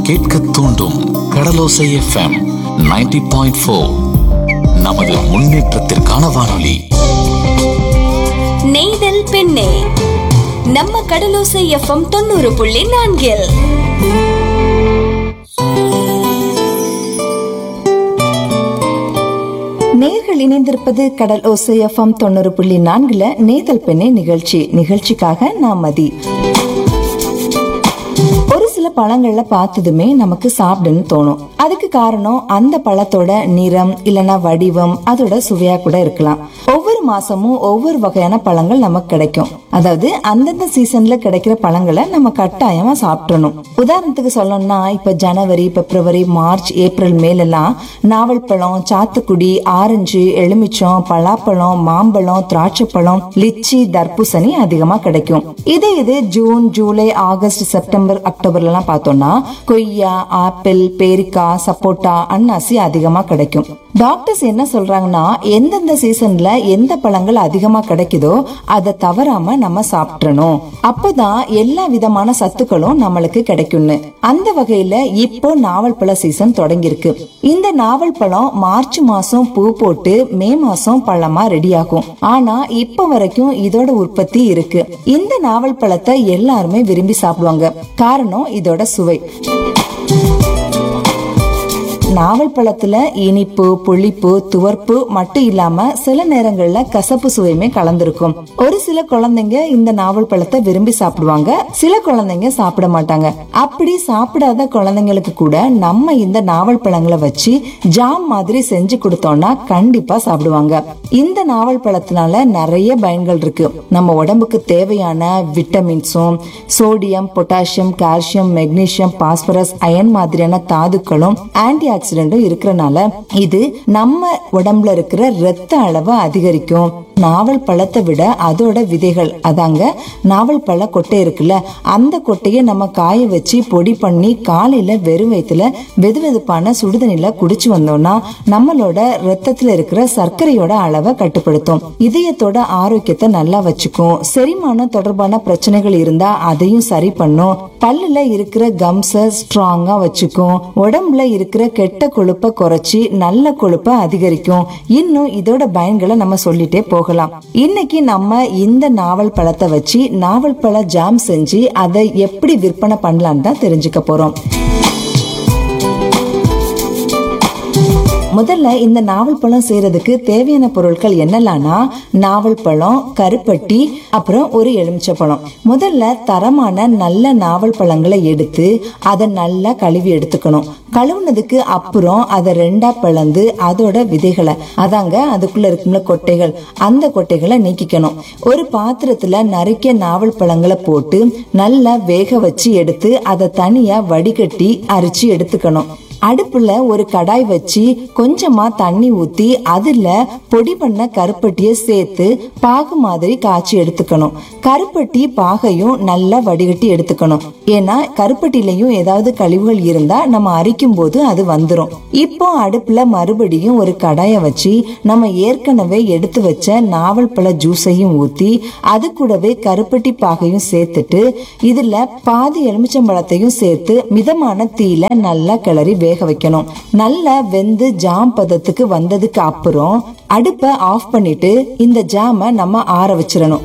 கேட்க தூண்டும் கடலோசை FM 90.4 point four நமது முன்னேற்றத்திற்கான வானொலி நெய்தல் பெண்ணே நம்ம கடலோசை எஃப்எம் தொண்ணூறு புள்ளி நான்கில் நேர்கள் இணைந்திருப்பது கடல் ஓசை எஃப்எம் தொண்ணூறு புள்ளி நான்குல நேதல் பெண்ணே நிகழ்ச்சி நிகழ்ச்சிக்காக நான் மதி ஒரு சில பழங்கள்ல பார்த்ததுமே நமக்கு சாப்பிடுன்னு தோணும் அதுக்கு காரணம் அந்த பழத்தோட நிறம் இல்லனா வடிவம் அதோட சுவையா கூட இருக்கலாம் ஒவ்வொரு மாசமும் ஒவ்வொரு வகையான பழங்கள் நமக்கு கிடைக்கும் அதாவது அந்தந்த சீசன்ல கிடைக்கிற பழங்களை நம்ம கட்டாயமா சாப்பிடணும் உதாரணத்துக்கு சொல்லணும்னா இப்ப ஜனவரி பிப்ரவரி மார்ச் ஏப்ரல் மேலெல்லாம் நாவல் பழம் சாத்துக்குடி ஆரஞ்சு எலுமிச்சம் பலாப்பழம் மாம்பழம் திராட்சைப்பழம் லிச்சி தர்பூசணி அதிகமா கிடைக்கும் இதே இது ஜூன் ஜூலை ஆகஸ்ட் செப்டம்பர் அக்டோபர்ல எல்லாம் பார்த்தோம்னா கொய்யா ஆப்பிள் பேரிக்காய் சப்போட்டா அன்னாசி அதிகமா கிடைக்கும் டாக்டர்ஸ் என்ன சொல்றாங்கன்னா எந்தெந்த சீசன்ல எந்த பழங்கள் அதிகமா கிடைக்குதோ அதை தவறாம நம்ம சாப்பிடணும் அப்பதான் எல்லா விதமான சத்துக்களும் நம்மளுக்கு கிடைக்கும்னு அந்த வகையில இப்போ நாவல் பழ சீசன் தொடங்கியிருக்கு இந்த நாவல் பழம் மார்ச் மாசம் பூ போட்டு மே மாசம் பழமா ரெடி ஆகும் ஆனா இப்ப வரைக்கும் இதோட உற்பத்தி இருக்கு இந்த நாவல் பழத்தை எல்லாருமே விரும்பி சாப்பிடுவாங்க காரணம் இதோட சுவை நாவல் பழத்துல இனிப்பு புளிப்பு துவர்ப்பு மட்டும் இல்லாம சில நேரங்கள்ல கசப்பு சுவையுமே கலந்திருக்கும் ஒரு சில குழந்தைங்க இந்த நாவல் பழத்தை விரும்பி சாப்பிடுவாங்க சில குழந்தைங்க சாப்பிட மாட்டாங்க அப்படி சாப்பிடாத குழந்தைங்களுக்கு கூட நம்ம இந்த நாவல் பழங்களை வச்சு ஜாம் மாதிரி செஞ்சு கொடுத்தோம்னா கண்டிப்பா சாப்பிடுவாங்க இந்த நாவல் பழத்தினால நிறைய பயன்கள் இருக்கு நம்ம உடம்புக்கு தேவையான விட்டமின்ஸும் sodium potassium calcium magnesium phosphorus iron மாதிரியான தாதுக்களும் ஆன்டி ஆக்சிடென்ட்டும் இருக்கிறனால இது நம்ம உடம்புல இருக்கிற ரத்த அளவை அதிகரிக்கும் நாவல் பழத்தை விட அதோட விதைகள் அதாங்க நாவல் பழ கொட்டை இருக்குல்ல அந்த கொட்டையை நம்ம காய வச்சு பொடி பண்ணி காலையில வெறும் வயிற்றுல வெது வெதுப்பான சுடுதண்ணில குடிச்சு வந்தோம்னா நம்மளோட ரத்தத்துல இருக்கிற சர்க்கரையோட அளவை கட்டுப்படுத்தும் இதயத்தோட ஆரோக்கியத்தை நல்லா வச்சுக்கும் செரிமானம் தொடர்பான பிரச்சனைகள் இருந்தா அதையும் சரி பண்ணும் பல்லுல இருக்கிற கம்ஸ ஸ்ட்ராங்கா வச்சுக்கும் உடம்புல இருக்கிற கெட்ட கொழுப்பை குறைச்சி நல்ல கொழுப்பை அதிகரிக்கும் இன்னும் இதோட பயன்களை நம்ம சொல்லிட்டே போகலாம் இன்னைக்கு நம்ம இந்த நாவல் பழத்தை வச்சு நாவல் பழ ஜாம் செஞ்சு அதை எப்படி விற்பனை பண்ணலான்னு தான் தெரிஞ்சுக்க போறோம் முதல்ல இந்த நாவல் பழம் செய்யறதுக்கு தேவையான பொருட்கள் என்னெல்லாம்னா நாவல் பழம் கருப்பட்டி அப்புறம் ஒரு எலுமிச்சை பழம் முதல்ல தரமான நல்ல நாவல் பழங்களை எடுத்து அதை நல்லா கழுவி எடுத்துக்கணும் கழுவுனதுக்கு அப்புறம் அதை ரெண்டா பிளந்து அதோட விதைகளை அதாங்க அதுக்குள்ள இருக்கும்ல கொட்டைகள் அந்த கொட்டைகளை நீக்கிக்கணும் ஒரு பாத்திரத்துல நறுக்கிய நாவல் பழங்களை போட்டு நல்லா வேக வச்சு எடுத்து அதை தனியா வடிகட்டி அரிச்சு எடுத்துக்கணும் அடுப்புல ஒரு கடாய் வச்சு கொஞ்சமா தண்ணி ஊத்தி அதுல பொடி பண்ண கருப்பட்டியை சேர்த்து பாகு மாதிரி காய்ச்சி எடுத்துக்கணும் கருப்பட்டி பாகையும் நல்லா வடிகட்டி எடுத்துக்கணும் ஏன்னா கருப்பட்டிலையும் ஏதாவது கழிவுகள் இருந்தா நம்ம அரிக்கும் போது அது வந்துரும் இப்போ அடுப்புல மறுபடியும் ஒரு கடாய வச்சு நம்ம ஏற்கனவே எடுத்து வச்ச நாவல் பழ ஜூஸையும் ஊத்தி அது கூடவே கருப்பட்டி பாகையும் சேர்த்துட்டு இதுல பாதி எலுமிச்சம்பழத்தையும் சேர்த்து மிதமான தீயில நல்லா கிளறி வேக வைக்கணும் நல்லா வெந்து ஜாம் பதத்துக்கு வந்ததுக்கு அப்புறம் அடுப்பை ஆஃப் பண்ணிட்டு இந்த ஜாமை நம்ம ஆற வச்சிடணும்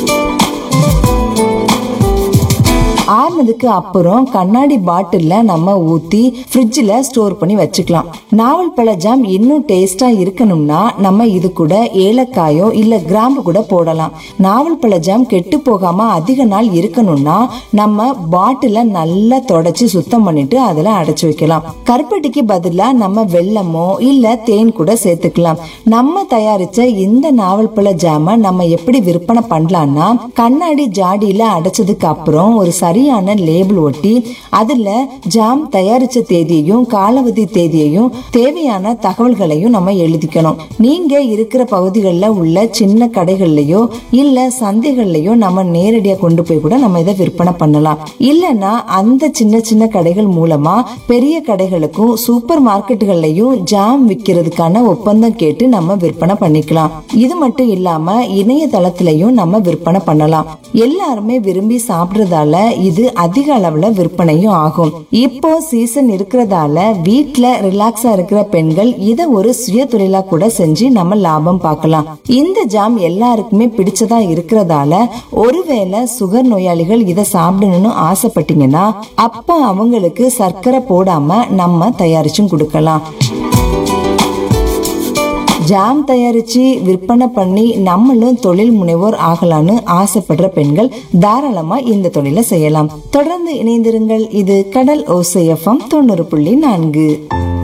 ஆறுனதுக்கு அப்புறம் கண்ணாடி பாட்டில்ல நம்ம ஊத்தி ஃப்ரிட்ஜில் ஸ்டோர் பண்ணி வச்சுக்கலாம் நாவல் பழ ஜாம் இன்னும் டேஸ்டா இருக்கணும்னா நம்ம இது கூட ஏலக்காயோ இல்ல கிராம்பு கூட போடலாம் நாவல் பழ ஜாம் கெட்டு போகாம அதிக நாள் இருக்கணும்னா நம்ம பாட்டில நல்லா தொடச்சி சுத்தம் பண்ணிட்டு அதுல அடைச்சு வைக்கலாம் கருப்பட்டிக்கு பதிலா நம்ம வெல்லமோ இல்ல தேன் கூட சேர்த்துக்கலாம் நம்ம தயாரிச்ச இந்த நாவல் பழ ஜாம நம்ம எப்படி விற்பனை பண்ணலாம்னா கண்ணாடி ஜாடியில அடைச்சதுக்கு அப்புறம் ஒரு சரியான லேபிள் ஒட்டி அதுல ஜாம் தயாரிச்ச தேதியையும் காலாவதி தேதியையும் தேவையான தகவல்களையும் நம்ம எழுதிக்கணும் நீங்க இருக்கிற பகுதிகளில் உள்ள சின்ன கடைகள்லயோ இல்ல சந்தைகள்லயோ நம்ம நேரடியா கொண்டு போய் கூட நம்ம இதை விற்பனை பண்ணலாம் இல்லைன்னா அந்த சின்ன சின்ன கடைகள் மூலமா பெரிய கடைகளுக்கும் சூப்பர் மார்க்கெட்டுகள்லயும் ஜாம் விற்கிறதுக்கான ஒப்பந்தம் கேட்டு நம்ம விற்பனை பண்ணிக்கலாம் இது மட்டும் இல்லாம இணையதளத்திலையும் நம்ம விற்பனை பண்ணலாம் எல்லாருமே விரும்பி சாப்பிடுறதால இது அதிக அளவுல விற்பனையும் ஆகும் இப்போ சீசன் இருக்கிறதால வீட்ல ரிலாக்ஸா இருக்கிற பெண்கள் இத ஒரு சுய தொழிலா கூட செஞ்சு நம்ம லாபம் பார்க்கலாம் இந்த ஜாம் எல்லாருக்குமே பிடிச்சதா இருக்கிறதால ஒருவேளை சுகர் நோயாளிகள் இத சாப்பிடணும்னு ஆசைப்பட்டீங்கன்னா அப்ப அவங்களுக்கு சர்க்கரை போடாம நம்ம தயாரிச்சும் கொடுக்கலாம் ஜாம் தயாரிச்சு விற்பனை பண்ணி நம்மளும் தொழில் முனைவோர் ஆகலான்னு ஆசைப்படுற பெண்கள் தாராளமா இந்த தொழிலை செய்யலாம் தொடர்ந்து இணைந்திருங்கள் இது கடல் ஓசையஃபம் தொண்ணூறு புள்ளி நான்கு